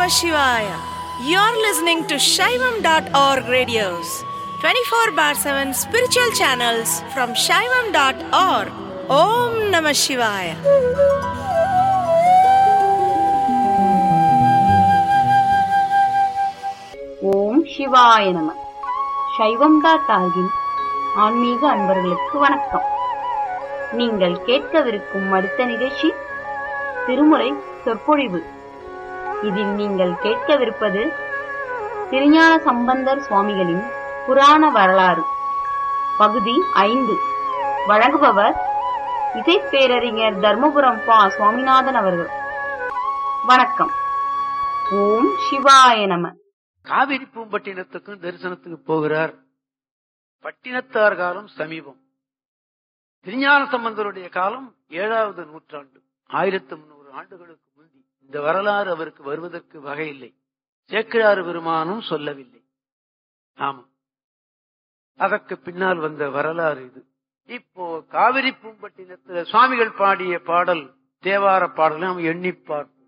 Shivaya. You're listening to Shaivam.org radios, 24 bar 7 spiritual channels from Shaivam.org. Om Namah Shivaya. ஓம் சிவாய நம சைவம் தாத்தாகின் ஆன்மீக அன்பர்களுக்கு வணக்கம் நீங்கள் கேட்கவிருக்கும் அடுத்த நிகழ்ச்சி திருமுறை சொற்பொழிவு இதில் நீங்கள் கேட்கவிருப்பது திருஞான சம்பந்தர் சுவாமிகளின் புராண வரலாறு பகுதி ஐந்து வழங்குபவர் இசைப்பேரறிஞர் தர்மபுரம் பா சுவாமிநாதன் அவர்கள் வணக்கம் ஓம் சிவாய நம காவிரி பூம்பட்டினத்துக்கும் தரிசனத்துக்கு போகிறார் பட்டினத்தார் காலம் சமீபம் திருஞான சம்பந்தருடைய காலம் ஏழாவது நூற்றாண்டு ஆயிரத்தி முன்னூறு ஆண்டுகளுக்கு முந்தி இந்த வரலாறு அவருக்கு வருவதற்கு வகையில்லை சேக்கிழார் பெருமானும் சொல்லவில்லை ஆமா அதற்கு பின்னால் வந்த வரலாறு இது இப்போ காவிரி பூம்பட்டினத்துல சுவாமிகள் பாடிய பாடல் தேவார பாடலை நாம் எண்ணி பார்ப்போம்